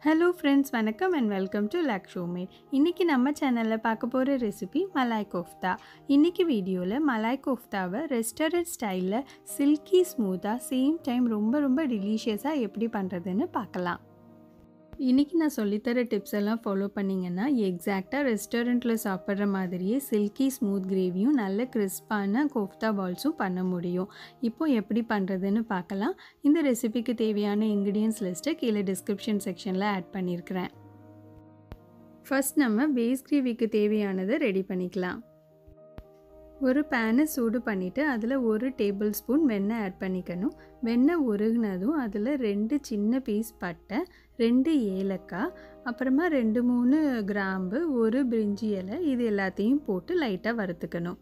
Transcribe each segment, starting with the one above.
hello friends வணக்கம் and welcome to Laksh homemade இன்றைக்கி நம்ம சேனலில் பார்க்க போகிற ரெசிபி மலாய் கோஃப்தா இன்றைக்கி வீடியோவில் மலாய் கோஃப்தாவை ரெஸ்டாரண்ட் ஸ்டைலில் சில்கி ஸ்மூத்தாக சேம் டைம் ரொம்ப ரொம்ப டெலிஷியஸாக எப்படி பண்ணுறதுன்னு பார்க்கலாம் இன்றைக்கி நான் சொல்லித்தர டிப்ஸ் எல்லாம் ஃபாலோ பண்ணிங்கன்னா எக்ஸாக்டாக ரெஸ்டாரண்ட்டில் சாப்பிட்ற மாதிரியே சில்கி ஸ்மூத் கிரேவியும் நல்ல கிறிஸ்பான கோஃப்தா பால்ஸும் பண்ண முடியும் இப்போ எப்படி பண்ணுறதுன்னு பார்க்கலாம் இந்த ரெசிபிக்கு தேவையான இன்க்ரீடியன்ஸ் லிஸ்ட்டை கீழே டிஸ்கிரிப்ஷன் செக்ஷனில் ஆட் பண்ணியிருக்கிறேன் ஃபர்ஸ்ட் நம்ம பேஸ் கிரேவிக்கு தேவையானதை ரெடி பண்ணிக்கலாம் ஒரு பேனை சூடு பண்ணிவிட்டு அதில் ஒரு டேபிள் ஸ்பூன் வெண்ணெய் ஆட் பண்ணிக்கணும் வெண்ணெய் உருகினதும் அதில் ரெண்டு சின்ன பீஸ் பட்டை ரெண்டு ஏலக்காய் அப்புறமா ரெண்டு மூணு கிராம்பு ஒரு பிரிஞ்சி இலை இது எல்லாத்தையும் போட்டு லைட்டாக வறுத்துக்கணும்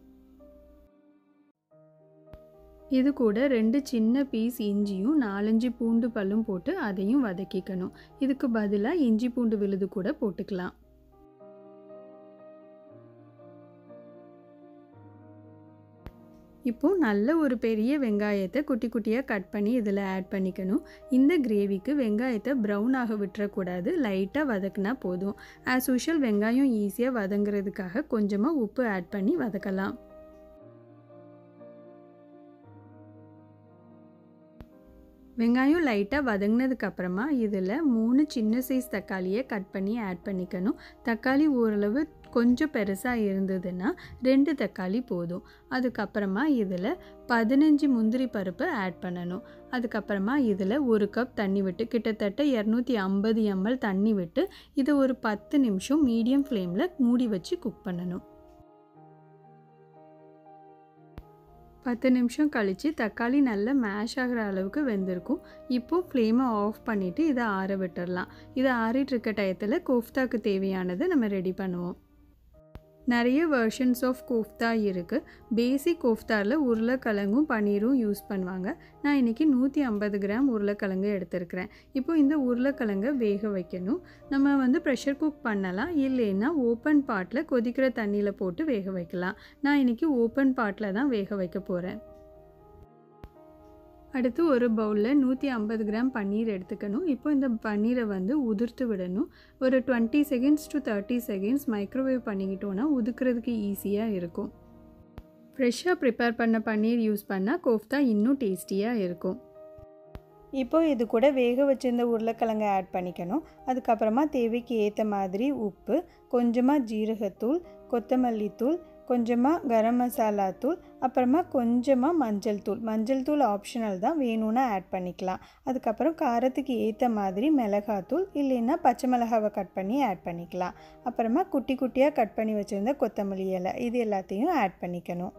இது கூட ரெண்டு சின்ன பீஸ் இஞ்சியும் நாலஞ்சு பூண்டு பல்லும் போட்டு அதையும் வதக்கிக்கணும் இதுக்கு பதிலாக இஞ்சி பூண்டு விழுது கூட போட்டுக்கலாம் இப்போது நல்ல ஒரு பெரிய வெங்காயத்தை குட்டி குட்டியாக கட் பண்ணி இதில் ஆட் பண்ணிக்கணும் இந்த கிரேவிக்கு வெங்காயத்தை ப்ரௌன் ஆக விட்டுறக்கூடாது லைட்டாக வதக்குனா போதும் ஆஸ் யூஷுவல் வெங்காயம் ஈஸியாக வதங்குறதுக்காக கொஞ்சமாக உப்பு ஆட் பண்ணி வதக்கலாம் வெங்காயம் லைட்டாக வதங்கினதுக்கப்புறமா இதில் மூணு சின்ன சைஸ் தக்காளியை கட் பண்ணி ஆட் பண்ணிக்கணும் தக்காளி ஓரளவு கொஞ்சம் பெருசாக இருந்ததுன்னா ரெண்டு தக்காளி போதும் அதுக்கப்புறமா இதில் பதினஞ்சு முந்திரி பருப்பு ஆட் பண்ணணும் அதுக்கப்புறமா இதில் ஒரு கப் தண்ணி விட்டு கிட்டத்தட்ட இரநூத்தி ஐம்பது எம்எல் தண்ணி விட்டு இதை ஒரு பத்து நிமிஷம் மீடியம் ஃப்ளேமில் மூடி வச்சு குக் பண்ணணும் பத்து நிமிஷம் கழித்து தக்காளி நல்லா மேஷ் ஆகிற அளவுக்கு வெந்திருக்கும் இப்போது ஃப்ளேமை ஆஃப் பண்ணிவிட்டு இதை ஆற விட்டுடலாம் இதை ஆறிட்டு இருக்க டயத்தில் கோஃப்தாக்கு தேவையானதை நம்ம ரெடி பண்ணுவோம் நிறைய வெர்ஷன்ஸ் ஆஃப் கோஃப்தா இருக்குது பேசிக் கோஃப்தாவில் உருளைக்கிழங்கும் பன்னீரும் யூஸ் பண்ணுவாங்க நான் இன்றைக்கி நூற்றி ஐம்பது கிராம் உருளைக்கிழங்கு எடுத்துருக்கிறேன் இப்போ இந்த உருளைக்கிழங்கை வேக வைக்கணும் நம்ம வந்து ப்ரெஷர் குக் பண்ணலாம் இல்லைன்னா ஓப்பன் பாட்டில் கொதிக்கிற தண்ணியில் போட்டு வேக வைக்கலாம் நான் இன்றைக்கி ஓப்பன் பாட்டில் தான் வேக வைக்க போகிறேன் அடுத்து ஒரு பவுலில் நூற்றி ஐம்பது கிராம் பன்னீர் எடுத்துக்கணும் இப்போ இந்த பன்னீரை வந்து உதிர்த்து விடணும் ஒரு twenty seconds to thirty seconds microwave பண்ணிக்கிட்டோன்னா உதுக்கிறதுக்கு ஈஸியாக இருக்கும் ஃப்ரெஷ்ஷாக ப்ரிப்பேர் பண்ண பன்னீர் யூஸ் பண்ணால் கோஃப்தா இன்னும் டேஸ்டியாக இருக்கும் இப்போ இது கூட வேக வச்சிருந்த உருளைக்கிழங்கை ஆட் பண்ணிக்கணும் அதுக்கப்புறமா தேவைக்கு ஏற்ற மாதிரி உப்பு கொஞ்சமாக ஜீரகத்தூள் கொத்தமல்லி தூள் கொஞ்சமாக கரம் மசாலா தூள் அப்புறமா கொஞ்சமாக மஞ்சள் தூள் மஞ்சள் தூள் ஆப்ஷனல் தான் வேணும்னா ஆட் பண்ணிக்கலாம் அதுக்கப்புறம் காரத்துக்கு ஏற்ற மாதிரி மிளகாத்தூள் இல்லைன்னா பச்சை மிளகாவை கட் பண்ணி ஆட் பண்ணிக்கலாம் அப்புறமா குட்டி குட்டியாக கட் பண்ணி வச்சுருந்த கொத்தமல்லி இலை இது எல்லாத்தையும் ஆட் பண்ணிக்கணும்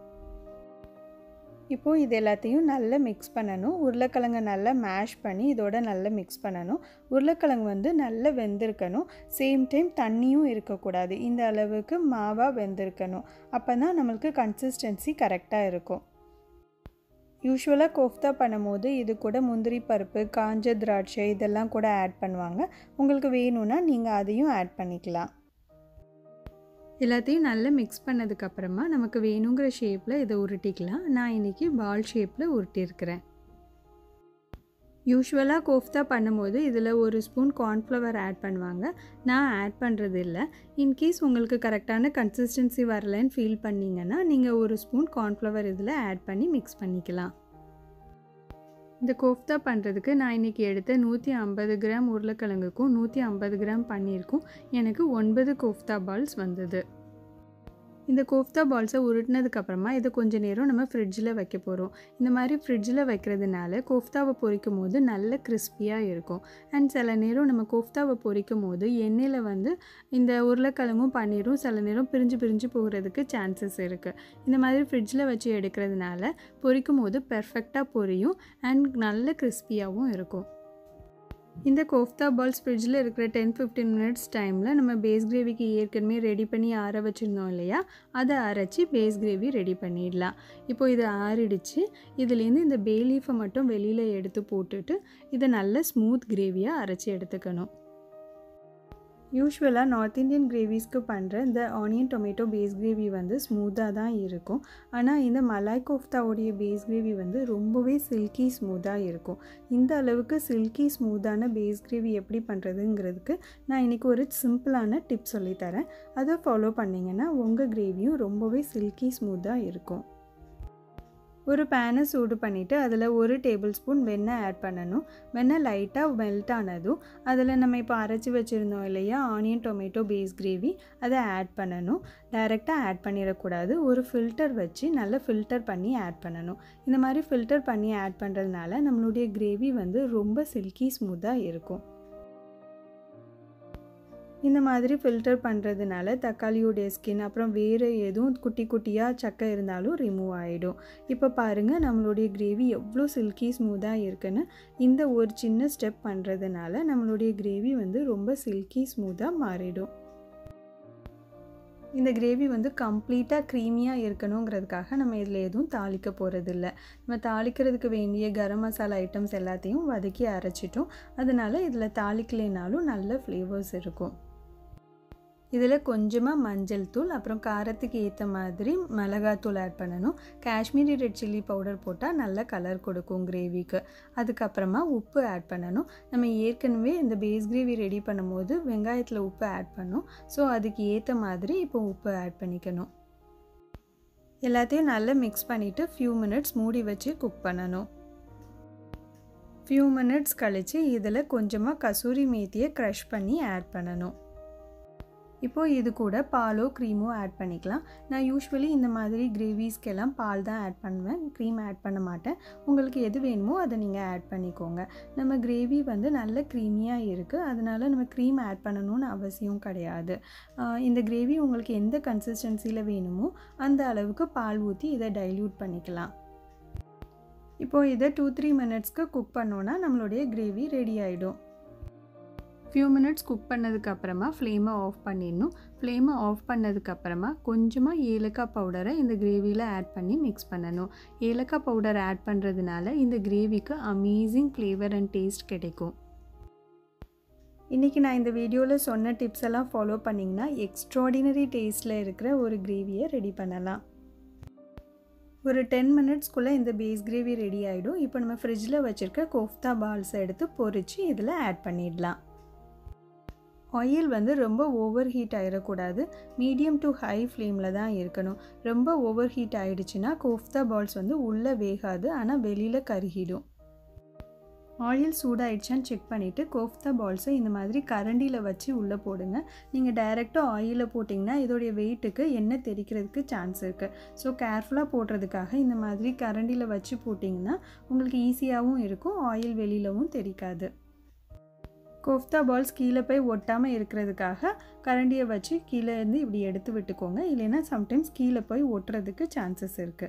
இப்போது இது எல்லாத்தையும் நல்லா மிக்ஸ் பண்ணணும் உருளைக்கிழங்கை நல்லா மேஷ் பண்ணி இதோட நல்லா மிக்ஸ் பண்ணணும் உருளைக்கிழங்கு வந்து நல்லா வெந்திருக்கணும் சேம் டைம் தண்ணியும் இருக்கக்கூடாது இந்த அளவுக்கு மாவாக வெந்திருக்கணும் அப்போ தான் நம்மளுக்கு கன்சிஸ்டன்சி கரெக்டாக இருக்கும் யூஸ்வலாக கோஃப்தா பண்ணும்போது இது கூட முந்திரி பருப்பு காஞ்ச திராட்சை இதெல்லாம் கூட ஆட் பண்ணுவாங்க உங்களுக்கு வேணும்னா நீங்கள் அதையும் ஆட் பண்ணிக்கலாம் எல்லாத்தையும் நல்லா மிக்ஸ் பண்ணதுக்கப்புறமா நமக்கு வேணுங்கிற ஷேப்பில் இதை உருட்டிக்கலாம் நான் இன்றைக்கி பால் ஷேப்பில் உருட்டியிருக்கிறேன் யூஸ்வலாக கோஃப்தா பண்ணும்போது இதில் ஒரு ஸ்பூன் கார்ன்ஃப்ளவர் ஆட் பண்ணுவாங்க நான் ஆட் பண்ணுறது இல்லை இன்கேஸ் உங்களுக்கு கரெக்டான கன்சிஸ்டன்சி வரலன்னு ஃபீல் பண்ணிங்கன்னா நீங்கள் ஒரு ஸ்பூன் கார்ன்ஃப்ளவர் இதில் ஆட் பண்ணி மிக்ஸ் பண்ணிக்கலாம் இந்த கோஃப்தா பண்ணுறதுக்கு நான் இன்றைக்கி எடுத்த நூற்றி ஐம்பது கிராம் உருளைக்கிழங்குக்கும் நூற்றி ஐம்பது கிராம் பன்னீருக்கும் எனக்கு ஒன்பது கோஃப்தா பால்ஸ் வந்தது இந்த கோஃப்தா பால்ஸை உருட்டினதுக்கப்புறமா இதை கொஞ்சம் நேரம் நம்ம ஃப்ரிட்ஜில் வைக்க போகிறோம் இந்த மாதிரி ஃப்ரிட்ஜில் வைக்கிறதுனால கோஃப்தாவை பொரிக்கும் போது நல்ல கிறிஸ்பியாக இருக்கும் அண்ட் சில நேரம் நம்ம கோஃப்தாவை பொரிக்கும் போது எண்ணெயில் வந்து இந்த உருளைக்கிழங்கும் பன்னீரும் சில நேரம் பிரிஞ்சு பிரிஞ்சு போகிறதுக்கு சான்சஸ் இருக்குது இந்த மாதிரி ஃப்ரிட்ஜில் வச்சு எடுக்கிறதுனால பொரிக்கும் போது பெர்ஃபெக்டாக பொரியும் அண்ட் நல்ல கிறிஸ்பியாகவும் இருக்கும் இந்த கோஃப்தா பால்ஸ் ஃப்ரிட்ஜில் இருக்கிற டென் ஃபிஃப்டீன் மினிட்ஸ் டைமில் நம்ம பேஸ் கிரேவிக்கு ஏற்கனவே ரெடி பண்ணி ஆற வச்சுருந்தோம் இல்லையா அதை அரைச்சி பேஸ் கிரேவி ரெடி பண்ணிடலாம் இப்போ இதை ஆறிடுச்சு இதுலேருந்து இந்த பே லீஃபை மட்டும் வெளியில் எடுத்து போட்டுட்டு இதை நல்ல ஸ்மூத் கிரேவியாக அரைச்சி எடுத்துக்கணும் யூஸ்வலாக நார்த் இந்தியன் கிரேவிஸ்க்கு பண்ணுற இந்த ஆனியன் டொமேட்டோ பேஸ் கிரேவி வந்து ஸ்மூத்தாக தான் இருக்கும் ஆனால் இந்த மலாய் கோஃப்தாவுடைய பேஸ் கிரேவி வந்து ரொம்பவே சில்கி ஸ்மூத்தாக இருக்கும் இந்த அளவுக்கு சில்கி ஸ்மூத்தான பேஸ் கிரேவி எப்படி பண்ணுறதுங்கிறதுக்கு நான் இன்றைக்கி ஒரு சிம்பிளான டிப் சொல்லித்தரேன் அதை ஃபாலோ பண்ணிங்கன்னா உங்கள் கிரேவியும் ரொம்பவே சில்கி ஸ்மூத்தாக இருக்கும் ஒரு பேனை சூடு பண்ணிவிட்டு அதில் ஒரு டேபிள் ஸ்பூன் வெண்ணெய் ஆட் பண்ணணும் வெண்ணெய் லைட்டாக மெல்ட் ஆனதும் அதில் நம்ம இப்போ அரைச்சி வச்சுருந்தோம் இல்லையா ஆனியன் டொமேட்டோ பேஸ் கிரேவி அதை ஆட் பண்ணணும் டைரெக்டாக ஆட் பண்ணிடக்கூடாது ஒரு ஃபில்டர் வச்சு நல்லா ஃபில்டர் பண்ணி ஆட் பண்ணணும் இந்த மாதிரி ஃபில்டர் பண்ணி ஆட் பண்ணுறதுனால நம்மளுடைய கிரேவி வந்து ரொம்ப சில்கி ஸ்மூத்தாக இருக்கும் இந்த மாதிரி ஃபில்டர் பண்ணுறதுனால தக்காளியோடைய ஸ்கின் அப்புறம் வேறு எதுவும் குட்டி குட்டியாக சக்கை இருந்தாலும் ரிமூவ் ஆகிடும் இப்போ பாருங்கள் நம்மளுடைய கிரேவி எவ்வளோ சில்கி ஸ்மூத்தாக இருக்குன்னு இந்த ஒரு சின்ன ஸ்டெப் பண்ணுறதுனால நம்மளுடைய கிரேவி வந்து ரொம்ப சில்கி ஸ்மூத்தாக மாறிடும் இந்த கிரேவி வந்து கம்ப்ளீட்டாக க்ரீமியாக இருக்கணுங்கிறதுக்காக நம்ம இதில் எதுவும் தாளிக்க போகிறதில்ல நம்ம தாளிக்கிறதுக்கு வேண்டிய கரம் மசாலா ஐட்டம்ஸ் எல்லாத்தையும் வதக்கி அரைச்சிட்டோம் அதனால் இதில் தாளிக்கலைனாலும் நல்ல ஃப்ளேவர்ஸ் இருக்கும் இதில் கொஞ்சமாக மஞ்சள் தூள் அப்புறம் காரத்துக்கு ஏற்ற மாதிரி மிளகாத்தூள் ஆட் பண்ணணும் காஷ்மீரி ரெட் சில்லி பவுடர் போட்டால் நல்ல கலர் கொடுக்கும் கிரேவிக்கு அதுக்கப்புறமா உப்பு ஆட் பண்ணணும் நம்ம ஏற்கனவே இந்த பேஸ் கிரேவி ரெடி பண்ணும்போது வெங்காயத்தில் உப்பு ஆட் பண்ணோம் ஸோ அதுக்கு ஏற்ற மாதிரி இப்போ உப்பு ஆட் பண்ணிக்கணும் எல்லாத்தையும் நல்லா மிக்ஸ் பண்ணிவிட்டு ஃபியூ மினிட்ஸ் மூடி வச்சு குக் பண்ணணும் ஃபியூ மினிட்ஸ் கழித்து இதில் கொஞ்சமாக கசூரி மேத்தியை க்ரஷ் பண்ணி ஆட் பண்ணணும் இப்போது இது கூட பாலோ க்ரீமோ ஆட் பண்ணிக்கலாம் நான் யூஸ்வலி இந்த மாதிரி கிரேவிஸ்க்கெல்லாம் பால் தான் ஆட் பண்ணுவேன் க்ரீம் ஆட் பண்ண மாட்டேன் உங்களுக்கு எது வேணுமோ அதை நீங்கள் ஆட் பண்ணிக்கோங்க நம்ம கிரேவி வந்து நல்ல க்ரீமியாக இருக்குது அதனால் நம்ம க்ரீம் ஆட் பண்ணணும்னு அவசியம் கிடையாது இந்த கிரேவி உங்களுக்கு எந்த கன்சிஸ்டன்சியில் வேணுமோ அந்த அளவுக்கு பால் ஊற்றி இதை டைல்யூட் பண்ணிக்கலாம் இப்போது இதை டூ த்ரீ மினிட்ஸ்க்கு குக் பண்ணோன்னா நம்மளுடைய கிரேவி ரெடி ஆகிடும் ஃபியூ மினிட்ஸ் குக் பண்ணதுக்கப்புறமா ஃப்ளேமை ஆஃப் பண்ணிடணும் ஃப்ளேமை ஆஃப் பண்ணதுக்கப்புறமா கொஞ்சமாக ஏலக்காய் பவுடரை இந்த கிரேவியில் ஆட் பண்ணி மிக்ஸ் பண்ணணும் ஏலக்காய் பவுடர் ஆட் பண்ணுறதுனால இந்த கிரேவிக்கு அமேசிங் ஃப்ளேவர் அண்ட் டேஸ்ட் கிடைக்கும் இன்றைக்கி நான் இந்த வீடியோவில் சொன்ன டிப்ஸ் எல்லாம் ஃபாலோ பண்ணிங்கன்னா எக்ஸ்ட்ராடினரி டேஸ்ட்டில் இருக்கிற ஒரு கிரேவியை ரெடி பண்ணலாம் ஒரு டென் மினிட்ஸ்க்குள்ளே இந்த பேஸ் கிரேவி ரெடி ஆகிடும் இப்போ நம்ம ஃப்ரிட்ஜில் வச்சுருக்க கோஃப்தா பால்ஸை எடுத்து பொரித்து இதில் ஆட் பண்ணிடலாம் ஆயில் வந்து ரொம்ப ஓவர் ஹீட் ஆகிடக்கூடாது மீடியம் டு ஹை ஃப்ளேமில் தான் இருக்கணும் ரொம்ப ஓவர் ஹீட் ஆகிடுச்சுன்னா கோஃப்தா பால்ஸ் வந்து உள்ளே வேகாது ஆனால் வெளியில் கருகிடும் ஆயில் சூடாயிடுச்சான்னு செக் பண்ணிவிட்டு கோஃப்தா பால்ஸை இந்த மாதிரி கரண்டியில் வச்சு உள்ளே போடுங்க நீங்கள் டைரெக்டாக ஆயிலில் போட்டிங்கன்னா இதோடைய வெயிட்டுக்கு எண்ணெய் தெரிக்கிறதுக்கு சான்ஸ் இருக்குது ஸோ கேர்ஃபுல்லாக போடுறதுக்காக இந்த மாதிரி கரண்டியில் வச்சு போட்டிங்கன்னா உங்களுக்கு ஈஸியாகவும் இருக்கும் ஆயில் வெளியிலவும் தெரிக்காது கோஃப்தா பால்ஸ் கீழே போய் ஒட்டாமல் இருக்கிறதுக்காக கரண்டியை வச்சு கீழே இருந்து இப்படி எடுத்து விட்டுக்கோங்க இல்லைன்னா சம்டைம்ஸ் கீழே போய் ஒட்டுறதுக்கு சான்சஸ் இருக்குது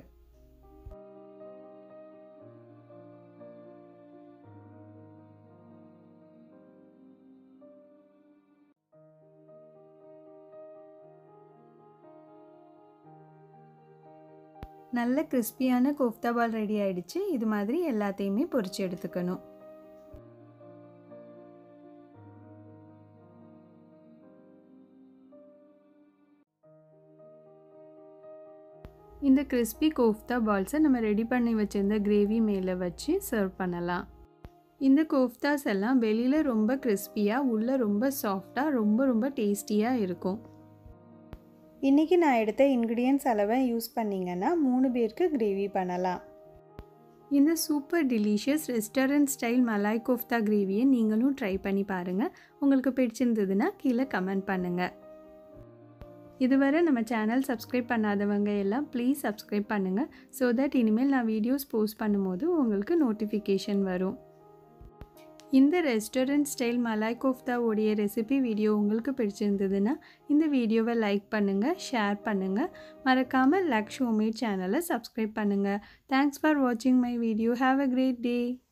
நல்ல கிறிஸ்பியான கோஃப்தா பால் ரெடி ஆயிடுச்சு இது மாதிரி எல்லாத்தையுமே பொரிச்சு எடுத்துக்கணும் இந்த கிறிஸ்பி கோஃப்தா பால்ஸை நம்ம ரெடி பண்ணி வச்சுருந்த கிரேவி மேலே வச்சு சர்வ் பண்ணலாம் இந்த கோஃப்தாஸ் எல்லாம் வெளியில் ரொம்ப கிறிஸ்பியாக உள்ளே ரொம்ப சாஃப்டாக ரொம்ப ரொம்ப டேஸ்டியாக இருக்கும் இன்றைக்கி நான் எடுத்த இன்க்ரீடியன்ஸ் அளவை யூஸ் பண்ணிங்கன்னா மூணு பேருக்கு கிரேவி பண்ணலாம் இந்த super delicious restaurant style malai kofta கிரேவியை நீங்களும் ட்ரை பண்ணி பாருங்கள் உங்களுக்கு பிடிச்சிருந்ததுன்னா கீழே கமெண்ட் பண்ணுங்கள் இதுவரை நம்ம சேனல் சப்ஸ்கிரைப் பண்ணாதவங்க எல்லாம் ப்ளீஸ் சப்ஸ்கிரைப் பண்ணுங்கள் ஸோ தட் இனிமேல் நான் வீடியோஸ் போஸ்ட் பண்ணும்போது உங்களுக்கு நோட்டிஃபிகேஷன் வரும் இந்த ரெஸ்டாரண்ட் ஸ்டைல் மலாய் கோஃப்தாவோடைய ரெசிபி வீடியோ உங்களுக்கு பிடிச்சிருந்ததுன்னா இந்த வீடியோவை லைக் பண்ணுங்கள் ஷேர் பண்ணுங்கள் மறக்காமல் லக்ஷ் ஹோம்மேட் சேனலை சப்ஸ்கிரைப் பண்ணுங்கள் தேங்க்ஸ் ஃபார் வாட்சிங் my video have a great day